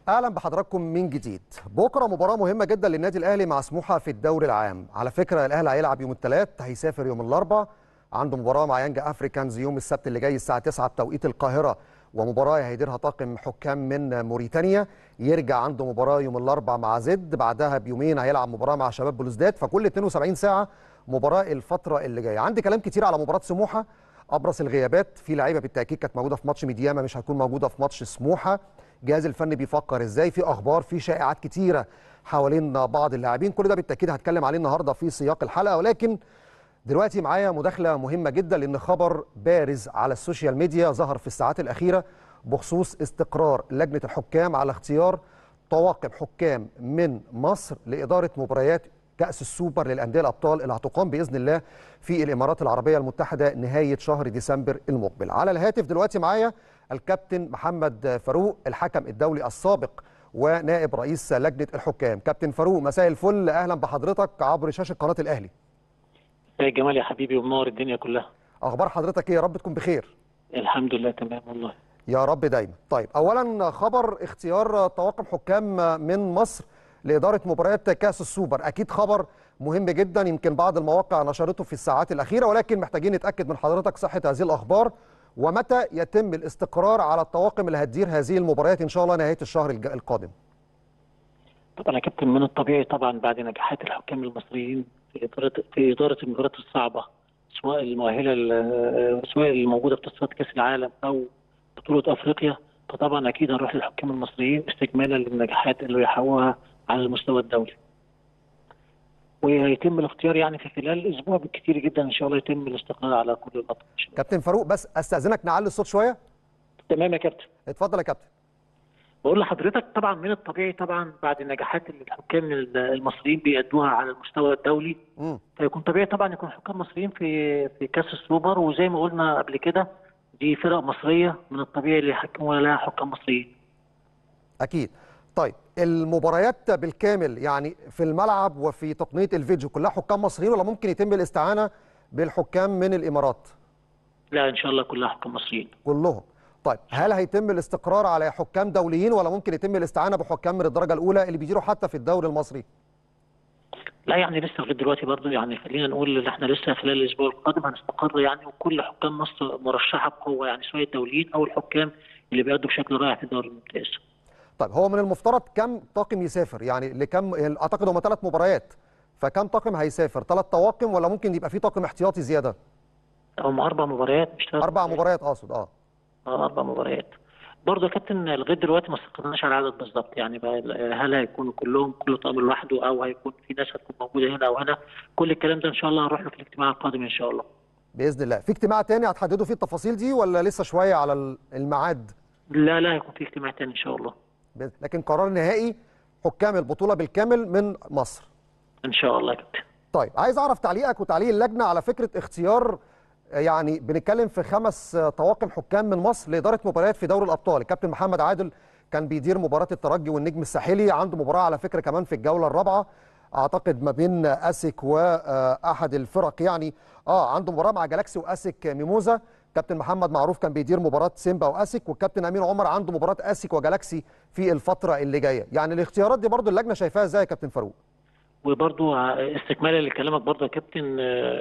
اهلا بحضراتكم من جديد بكره مباراه مهمه جدا للنادي الاهلي مع سموحه في الدوري العام على فكره الاهلي هيلعب يوم الثلاث هيسافر يوم الاربعاء عنده مباراه مع يانجا افريكانز يوم السبت اللي جاي الساعه 9 بتوقيت القاهره ومباراه هيديرها طاقم حكام من موريتانيا يرجع عنده مباراه يوم الاربعاء مع زد بعدها بيومين هيلعب مباراه مع شباب بلوزداد فكل 72 ساعه مباراه الفتره اللي جايه عندي كلام كتير على مباراه سموحه ابرز الغيابات في لعيبه بالتاكيد كانت موجوده في ماتش ميدياما مش هتكون موجوده في ماتش سموحه الجهاز الفني بيفكر ازاي في اخبار في شائعات كتيره حوالين بعض اللاعبين كل ده بالتاكيد هتكلم عليه النهارده في سياق الحلقه ولكن دلوقتي معايا مداخله مهمه جدا لان خبر بارز على السوشيال ميديا ظهر في الساعات الاخيره بخصوص استقرار لجنه الحكام على اختيار طواقم حكام من مصر لاداره مباريات كأس السوبر للأندية الأبطال اللي هتقام بإذن الله في الإمارات العربية المتحدة نهاية شهر ديسمبر المقبل على الهاتف دلوقتي معايا الكابتن محمد فاروق الحكم الدولي السابق ونائب رئيس لجنة الحكام كابتن فاروق مساء الفل أهلا بحضرتك عبر شاشة قناة الأهلي يا جمال يا حبيبي ومنور الدنيا كلها أخبار حضرتك إيه يا رب تكون بخير الحمد لله تمام والله يا رب دايما طيب أولا خبر اختيار طواقم حكام من مصر لإدارة مباريات كأس السوبر أكيد خبر مهم جدا يمكن بعض المواقع نشرته في الساعات الأخيرة ولكن محتاجين نتأكد من حضرتك صحة هذه الأخبار ومتى يتم الاستقرار على الطواقم اللي هتدير هذه المباريات إن شاء الله نهاية الشهر القادم طبعا يا كابتن من الطبيعي طبعا بعد نجاحات الحكام المصريين في إدارة في إدارة المباريات الصعبة سواء المؤهلة سواء الموجودة في تصفيات كأس العالم أو بطولة أفريقيا فطبعا أكيد هنروح للحكام المصريين استكمالا للنجاحات اللي يحققوها على المستوى الدولي ويتم الاختيار يعني في خلال اسبوع بالكثير جدا ان شاء الله يتم الاستقرار على كل الاطراف كابتن فاروق بس استاذنك نعلي الصوت شويه تمام يا كابتن اتفضل يا كابتن بقول لحضرتك طبعا من الطبيعي طبعا بعد النجاحات اللي الحكام المصريين بيأدوها على المستوى الدولي مم. فيكون طبيعي طبعا يكون حكام مصريين في في كاس السوبر وزي ما قلنا قبل كده دي فرق مصريه من الطبيعي اللي يحكموا لها حكام مصريين اكيد طيب المباريات بالكامل يعني في الملعب وفي تقنيه الفيديو كلها حكام مصريين ولا ممكن يتم الاستعانه بالحكام من الامارات لا ان شاء الله كلها حكام مصريين كلهم طيب هل هيتم الاستقرار على حكام دوليين ولا ممكن يتم الاستعانه بحكام من الدرجه الاولى اللي بيديروا حتى في الدوري المصري لا يعني لسه لغايه دلوقتي برضه يعني خلينا نقول ان احنا لسه خلال الاسبوع القادم هنستقر يعني وكل حكام مصر مرشحه بقوه يعني سواء الدوليين او الحكام اللي بيأدوا بشكل رائع في الدوري الممتاز. طيب هو من المفترض كم طاقم يسافر يعني لكم اعتقد هم ثلاث مباريات فكم طاقم هيسافر ثلاث طواقم ولا ممكن يبقى في طاقم احتياطي زياده هم اربع مباريات مش ثلاث اربع مباريات اقصد اه اه اربع مباريات برضه يا كابتن لغايه دلوقتي ما استقرناش على العدد بالظبط يعني بقى هل هيكونوا كلهم كل طقم لوحده او هيكون في ناس هتكون موجوده هنا او هنا كل الكلام ده ان شاء الله هنروح له في الاجتماع القادم ان شاء الله باذن الله في اجتماع تاني هتحددوا فيه التفاصيل دي ولا لسه شويه على الميعاد لا لا هيكون في اجتماع تاني ان شاء الله لكن قرار نهائي حكام البطوله بالكامل من مصر ان شاء الله يا كابتن طيب عايز اعرف تعليقك وتعليق اللجنه على فكره اختيار يعني بنتكلم في خمس طواقم حكام من مصر لاداره مباريات في دوري الابطال الكابتن محمد عادل كان بيدير مباراه الترجي والنجم الساحلي عنده مباراه على فكره كمان في الجوله الرابعه اعتقد ما بين اسك واحد الفرق يعني اه عنده مباراه مع جالاكسي واسك ميموزا كابتن محمد معروف كان بيدير مباراه سيمبا واسك والكابتن امين عمر عنده مباراه اسك وجالاكسي في الفتره اللي جايه يعني الاختيارات دي برضو اللجنه شايفاها ازاي يا كابتن فاروق وبرضو استكمالا لكلامك برضو يا كابتن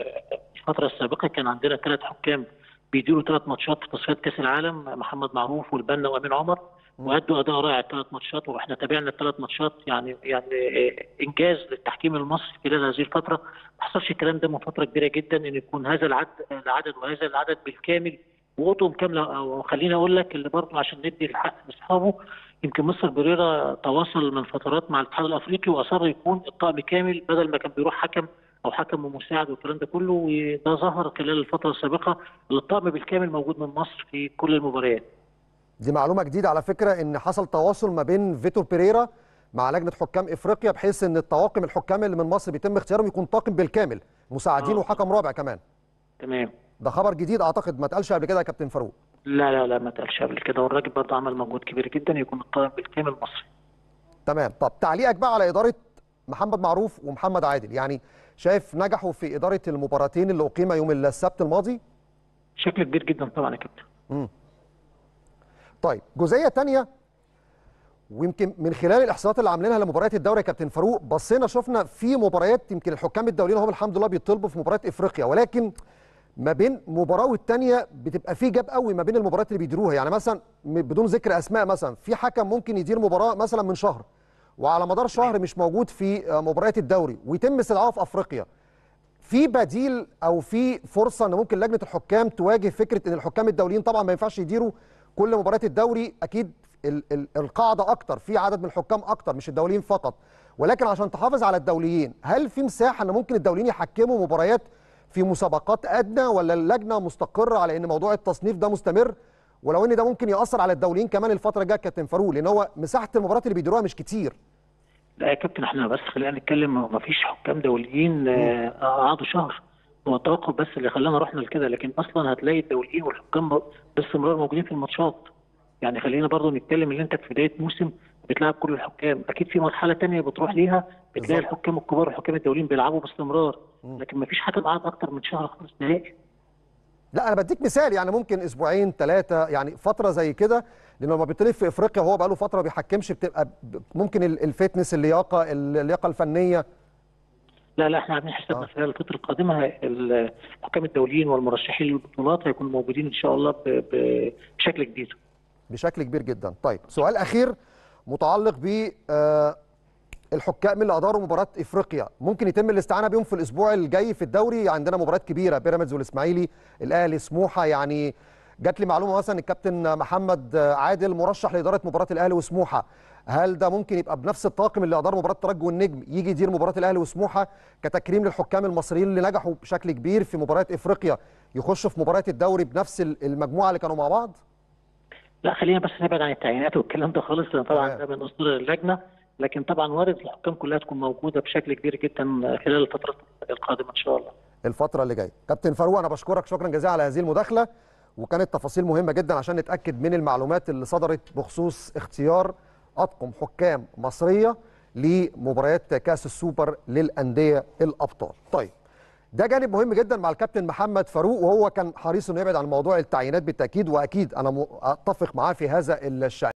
الفتره السابقه كان عندنا ثلاث حكام بيديروا ثلاث ماتشات في تصفيات كاس العالم محمد معروف والبنا وامين عمر وادوا اداء رائع الثلاث ماتشات واحنا تابعنا الثلاث ماتشات يعني يعني انجاز للتحكيم المصري خلال هذه الفتره ما حصلش الكلام ده من فتره كبيره جدا ان يكون هذا العدد العدد وهذا العدد بالكامل وقطهم كامله او خليني اقول لك اللي برضه عشان ندي الحق لاصحابه يمكن مستر بريرا تواصل من فترات مع الاتحاد الافريقي واصر يكون الطقم كامل بدل ما كان بيروح حكم او حكم ومساعد والكلام ده كله وده ظهر خلال الفتره السابقه الطقم بالكامل موجود من مصر في كل المباريات. دي معلومه جديده على فكره ان حصل تواصل ما بين فيتور بيريرا مع لجنه حكام افريقيا بحيث ان الطواقم الحكام اللي من مصر بيتم اختيارهم يكون طاقم بالكامل مساعدين آه. وحكم رابع كمان. تمام. ده خبر جديد اعتقد ما اتقالش قبل كده يا كابتن فاروق. لا لا لا ما اتقالش قبل كده والراجل برضه عمل مجهود كبير جدا يكون الطاقم بالكامل مصري. تمام طب تعليقك بقى على اداره محمد معروف ومحمد عادل يعني شايف نجحوا في اداره المباراتين اللي اقيم يوم السبت الماضي بشكل كبير جدا طبعا يا كابتن امم طيب جزئيه تانية ويمكن من خلال الاحصائيات اللي عاملينها لمباريات الدوري يا كابتن فاروق بصينا شفنا في مباريات يمكن الحكام الدوليين هم الحمد لله بيطلبوا في مباريات افريقيا ولكن ما بين مباراه والتانيه بتبقى في جاب قوي ما بين المباريات اللي بيديروها يعني مثلا م- بدون ذكر اسماء مثلا في حكم ممكن يدير مباراه مثلا من شهر وعلى مدار شهر مش موجود في آه، مباريات الدوري ويتم استدعائه في افريقيا في بديل او في فرصه ان ممكن لجنه الحكام تواجه فكره ان الحكام الدوليين طبعا ما ينفعش يديروا كل مباريات الدوري اكيد ال ال القاعده اكتر في عدد من الحكام اكتر مش الدوليين فقط ولكن عشان تحافظ على الدوليين هل في مساحه ان ممكن الدوليين يحكموا مباريات في مسابقات ادنى ولا اللجنه مستقره على ان موضوع التصنيف ده مستمر ولو ان ده ممكن ياثر على الدوليين كمان الفتره الجايه كابتن فاروق لان هو مساحه المباريات اللي بيديروها مش كتير لا يا كابتن احنا بس خلينا نتكلم ما فيش حكام دوليين آه، قعدوا شهر هو التوقف بس اللي خلانا رحنا لكده لكن اصلا هتلاقي الدوليين والحكام باستمرار موجودين في الماتشات يعني خلينا برضو نتكلم ان انت في بدايه موسم بتلعب كل الحكام اكيد في مرحله تانية بتروح ليها بتلاقي بالظبط. الحكام الكبار والحكام الدوليين بيلعبوا باستمرار لكن ما فيش حكم قعد اكتر من شهر خالص نهائي لا انا بديك مثال يعني ممكن اسبوعين ثلاثه يعني فتره زي كده لان لما بيطلب في افريقيا وهو بقاله فتره ما بيحكمش بتبقى ب- ممكن ال- الفتنس اللياقه اللياقه الفنيه لا لا احنا عاملين حسابنا آه. خلال الفتره القادمه الحكام الدوليين والمرشحين للبطولات هيكونوا موجودين ان شاء الله ب- ب- بشكل كبير بشكل كبير جدا طيب سؤال اخير متعلق ب آه، الحكام اللي اداروا مباراه افريقيا ممكن يتم الاستعانه بيهم في الاسبوع الجاي في الدوري عندنا مباريات كبيره بيراميدز والاسماعيلي الاهلي سموحه يعني جات لي معلومه مثلا الكابتن محمد عادل مرشح لاداره مباراه الاهلي وسموحه هل ده ممكن يبقى بنفس الطاقم اللي ادار مباراه الترجي والنجم يجي يدير مباراه الاهلي وسموحه كتكريم للحكام المصريين اللي نجحوا بشكل كبير في مباريات افريقيا يخشوا في مباريات الدوري بنفس المجموعه اللي كانوا مع بعض لا خلينا بس نبعد عن التعيينات والكلام ده خالص لان طبعا تمام. ده من اصدار اللجنه لكن طبعا وارد الحكام كلها تكون موجوده بشكل كبير جدا خلال الفتره القادمه ان شاء الله الفترة اللي جاية كابتن فاروق أنا بشكرك شكرا جزيلا على هذه المداخلة وكانت تفاصيل مهمة جدا عشان نتأكد من المعلومات اللي صدرت بخصوص اختيار أطقم حكام مصرية لمباريات كأس السوبر للأندية الأبطال طيب ده جانب مهم جدا مع الكابتن محمد فاروق وهو كان حريص انه يبعد عن موضوع التعيينات بالتاكيد واكيد انا م- اتفق معاه في هذا الشان